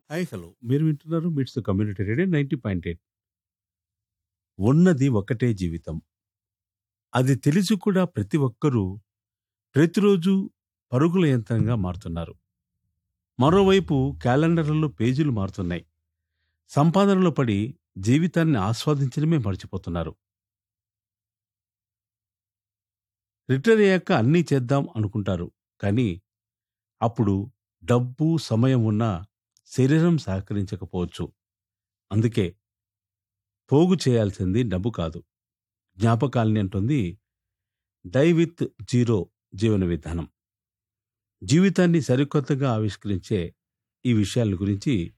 hi hello మీరు వింటున్నారు MITS community radio ninety point eight ఉన్నది ఒకటే జీవితం అది తెలిసి కూడా ప్రతి ఒక్కరూ ప్రతిరోజు పరుగుల యంత్రంగా మారుతున్నారు మరోవైపు క్యాలెండర్లలో పేజీలు మారుతున్నాయి సంపాదనలో పడి జీవితాన్ని ఆస్వాదించడమే మర్చిపోతున్నారు రిటైర్ అయ్యాక అన్నీ చేద్దాం అనుకుంటారు కానీ అప్పుడు డబ్బు సమయం ఉన్నా శరీరం సహకరించకపోవచ్చు అందుకే పోగు చేయాల్సింది డబ్బు కాదు జ్ఞాపకాలని అంటుంది డై విత్ జీరో జీవన విధానం జీవితాన్ని సరికొత్తగా ఆవిష్కరించే ఈ విషయాల గురించి